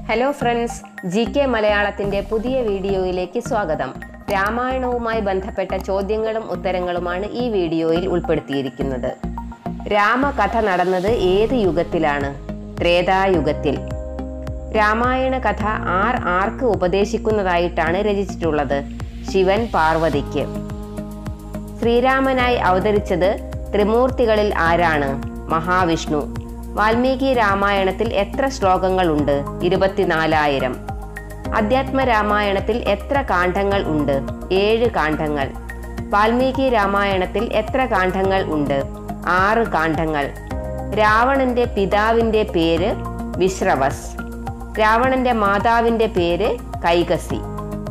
hello friends G K മലയാളത്തിന്റെ പുതിയ വീഡിയോയിലേക്ക് സ്വാഗതം രാമായണവുമായി ബന്ധപ്പെട്ട ചോദ്യങ്ങളും ഉത്തരങ്ങളുമാണ് ഈ വീഡിയോയിൽ ഉൾപ്പെടുത്തിയിരിക്കുന്നത് രാമകഥ നടന്നത് ഏത് യുഗത്തിലാണ് ത്രേതായുഗത്തിൽ രാമായണ കഥ ആർ ആർക്ക് ഉപദേശിക്കുന്നതായിട്ടാണ് രചിച്ചിട്ടുള്ളത് ശിവൻ പാർവതിക്ക് ശ്രീരാമനായി അവതരിച്ചത് ത്രിമൂർത്തികളിൽ ആരാണ് മഹാവിഷ്ണു വാൽമീകി രാമായണത്തിൽ എത്ര ശ്ലോകങ്ങളുണ്ട് ഇരുപത്തിനാലായിരം അധ്യാത്മ രാമായണത്തിൽ എത്ര കാണ്ഡങ്ങൾ ഉണ്ട് ഏഴ് കാണ്ഡങ്ങൾ വാൽമീകി രാമായണത്തിൽ എത്ര കാണ്ഡങ്ങൾ ഉണ്ട് ആറ് കാണ്ഡങ്ങൾ രാവണന്റെ പിതാവിന്റെ പേര് വിശ്രവസ് രാവണന്റെ മാതാവിന്റെ പേര് കൈകസി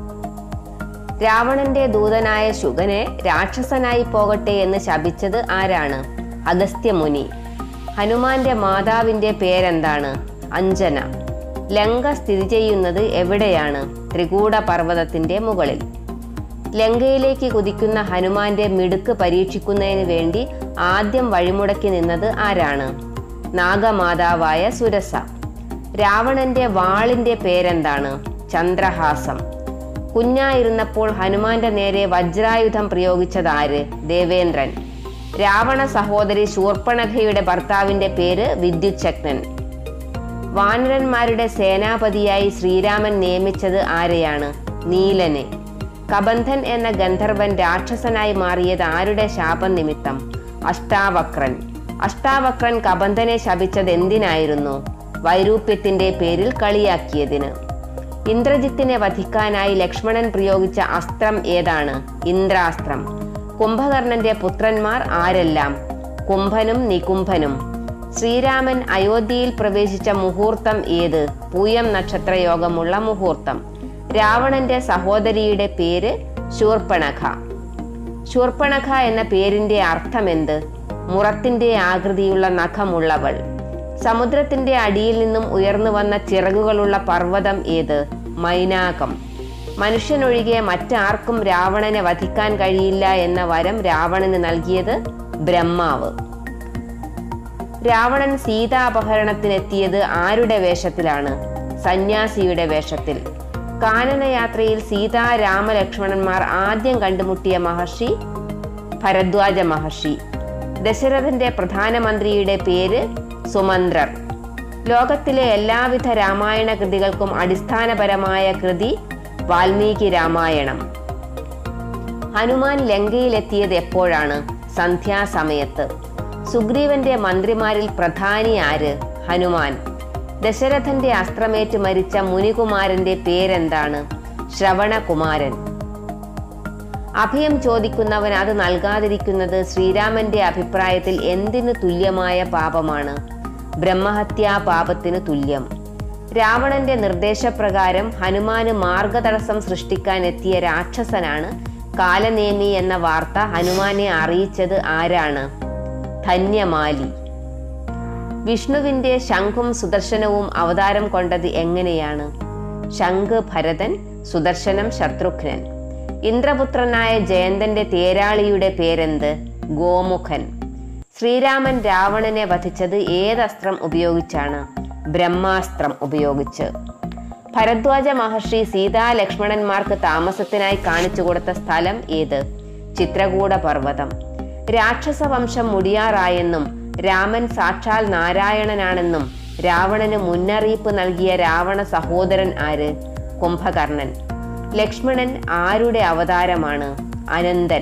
രാവണന്റെ ദൂതനായ ശുഗനെ രാക്ഷസനായി പോകട്ടെ എന്ന് ശപിച്ചത് ആരാണ് അഗസ്ത്യമുനി ഹനുമാന്റെ മാതാവിന്റെ പേരെന്താണ് അഞ്ജന ലങ്ക സ്ഥിതി ചെയ്യുന്നത് എവിടെയാണ് ത്രികൂട പർവ്വതത്തിന്റെ മുകളിൽ ലങ്കയിലേക്ക് കുതിക്കുന്ന ഹനുമാന്റെ മിടുക്ക് പരീക്ഷിക്കുന്നതിന് വേണ്ടി ആദ്യം വഴിമുടക്കി നിന്നത് ആരാണ് നാഗമാതാവായ സുരസ രാവണന്റെ വാളിന്റെ പേരെന്താണ് ചന്ദ്രഹാസം കുഞ്ഞായിരുന്നപ്പോൾ ഹനുമാന്റെ നേരെ വജ്രായുധം പ്രയോഗിച്ചതാര് ദേവേന്ദ്രൻ രാവണ സഹോദരി ശൂർപ്പണഖയുടെ ഭർത്താവിന്റെ പേര് വിദ്യുച്ഛക്നൻ വാനരന്മാരുടെ സേനാപതിയായി ശ്രീരാമൻ നിയമിച്ചത് ആരെയാണ് നീലനെ കബന്ധൻ എന്ന ഗന്ധർവൻ രാക്ഷസനായി മാറിയത് ആരുടെ ശാപം നിമിത്തം അഷ്ടാവക്രൻ അഷ്ടാവക്രൻ കബന്ധനെ ശപിച്ചത് എന്തിനായിരുന്നു വൈരൂപ്യത്തിന്റെ പേരിൽ കളിയാക്കിയതിന് ഇന്ദ്രജിത്തിനെ വധിക്കാനായി ലക്ഷ്മണൻ പ്രയോഗിച്ച അസ്ത്രം ഏതാണ് ഇന്ദ്രാസ്ത്രം കുംഭകർണന്റെ പുത്രന്മാർ ആരെല്ലാം കുംഭനും നികുംഭനും ശ്രീരാമൻ അയോധ്യയിൽ പ്രവേശിച്ച മുഹൂർത്തം ഏത് പൂയം നക്ഷത്രയോഗമുള്ള മുഹൂർത്തം രാവണന്റെ സഹോദരിയുടെ പേര് ശൂർപ്പണഖ ശൂർപ്പണഖ എന്ന പേരിന്റെ അർത്ഥമെന്ത് മുറത്തിന്റെ ആകൃതിയുള്ള നഖമുള്ളവൾ സമുദ്രത്തിന്റെ അടിയിൽ നിന്നും ഉയർന്നു വന്ന ചിറകുകളുള്ള പർവ്വതം ഏത് മൈനാകം മനുഷ്യനൊഴികെ മറ്റാർക്കും രാവണനെ വധിക്കാൻ കഴിയില്ല എന്ന വരം രാവണന് നൽകിയത് ബ്രഹ്മാവ് രാവണൻ സീതാപഹരണത്തിനെത്തിയത് ആരുടെ വേഷത്തിലാണ് സന്യാസിയുടെ വേഷത്തിൽ കാനനയാത്രയിൽ സീതാ രാമലക്ഷ്മണന്മാർ ആദ്യം കണ്ടുമുട്ടിയ മഹർഷി ഭരദ്വാജ മഹർഷി ദശരഥന്റെ പ്രധാനമന്ത്രിയുടെ പേര് സുമന്ത്രർ ലോകത്തിലെ എല്ലാവിധ രാമായണ കൃതികൾക്കും അടിസ്ഥാനപരമായ കൃതി വാൽമീകി രാമായണം ഹനുമാൻ ലങ്കയിലെത്തിയത് എപ്പോഴാണ് സന്ധ്യാസമയത്ത് സുഗ്രീവന്റെ മന്ത്രിമാരിൽ പ്രധാനി ആര് ഹനുമാൻ ദശരഥന്റെ അസ്ത്രമേറ്റ് മരിച്ച മുനികുമാരന്റെ പേരെന്താണ് ശ്രവണകുമാരൻ അഭയം ചോദിക്കുന്നവൻ അത് നൽകാതിരിക്കുന്നത് ശ്രീരാമന്റെ അഭിപ്രായത്തിൽ എന്തിനു തുല്യമായ പാപമാണ് ബ്രഹ്മഹത്യാ പാപത്തിന് തുല്യം രാവണന്റെ നിർദ്ദേശപ്രകാരം ഹനുമാന് മാർഗതടസ്സം സൃഷ്ടിക്കാൻ എത്തിയ രാക്ഷസനാണ് കാലനേമി എന്ന വാർത്ത ഹനുമാനെ അറിയിച്ചത് ആരാണ് ധന്യമാലി വിഷ്ണുവിന്റെ ശംഖും സുദർശനവും അവതാരം കൊണ്ടത് എങ്ങനെയാണ് ശംഖ് ഭരതൻ സുദർശനം ശത്രുഘ്നൻ ഇന്ദ്രപുത്രനായ ജയന്തന്റെ തേരാളിയുടെ പേരെന്ത് ഗോമുഖൻ ശ്രീരാമൻ രാവണനെ വധിച്ചത് ഏതസ്ത്രം ഉപയോഗിച്ചാണ് ബ്രഹ്മാസ്ത്രം ഉപയോഗിച്ച് ഭരദ്വാജ മഹർഷി സീതാ ലക്ഷ്മണന്മാർക്ക് താമസത്തിനായി കാണിച്ചു കൊടുത്ത സ്ഥലം ഏത് ചിത്രകൂട പർവ്വതം രാക്ഷസവംശം മുടിയാറായെന്നും രാമൻ സാക്ഷാൽ നാരായണനാണെന്നും രാവണന് മുന്നറിയിപ്പ് നൽകിയ രാവണ സഹോദരൻ ആര് കുംഭകർണൻ ലക്ഷ്മണൻ ആരുടെ അവതാരമാണ് അനന്തൻ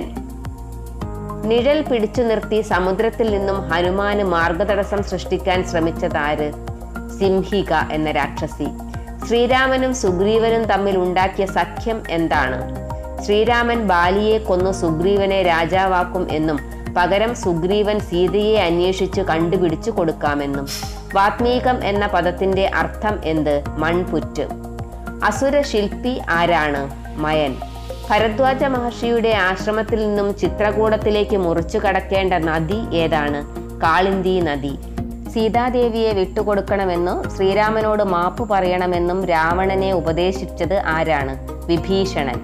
നിഴൽ പിടിച്ചു നിർത്തി സമുദ്രത്തിൽ നിന്നും ഹനുമാന് മാർഗതടസ്സം സൃഷ്ടിക്കാൻ ശ്രമിച്ചതാര് സിംഹിക എന്ന രാക്ഷസി ശ്രീരാമനും സുഗ്രീവനും തമ്മിൽ ഉണ്ടാക്കിയ സഖ്യം എന്താണ് ശ്രീരാമൻ ബാലിയെ കൊന്നു സുഗ്രീവനെ രാജാവാക്കും എന്നും പകരം സുഗ്രീവൻ സീതയെ അന്വേഷിച്ചു കണ്ടുപിടിച്ചു കൊടുക്കാമെന്നും വാത്മീകം എന്ന പദത്തിന്റെ അർത്ഥം എന്ത് മൺപുറ്റ് അസുര ശില്പി ആരാണ് മയൻ ഭരദ്വാജ മഹർഷിയുടെ ആശ്രമത്തിൽ നിന്നും ചിത്രകൂടത്തിലേക്ക് മുറിച്ചു കടക്കേണ്ട നദി ഏതാണ് കാളിന്തി നദി സീതാദേവിയെ വിട്ടുകൊടുക്കണമെന്നും ശ്രീരാമനോട് മാപ്പ് പറയണമെന്നും രാവണനെ ഉപദേശിച്ചത് ആരാണ് വിഭീഷണൻ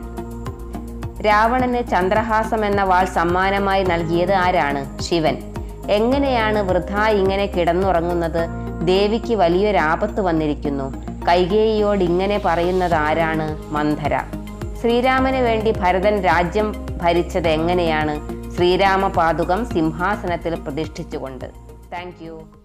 രാവണന് ചന്ദ്രഹാസം എന്ന വാൾ സമ്മാനമായി നൽകിയത് ആരാണ് ശിവൻ എങ്ങനെയാണ് വൃഥ ഇങ്ങനെ കിടന്നുറങ്ങുന്നത് ദേവിക്ക് വലിയൊരാപത്ത് വന്നിരിക്കുന്നു കൈകേയിയോട് ഇങ്ങനെ പറയുന്നത് ആരാണ് മന്ധര ശ്രീരാമന് വേണ്ടി ഭരതൻ രാജ്യം ഭരിച്ചത് എങ്ങനെയാണ് ശ്രീരാമ പാതുകം സിംഹാസനത്തിൽ പ്രതിഷ്ഠിച്ചുകൊണ്ട് താങ്ക്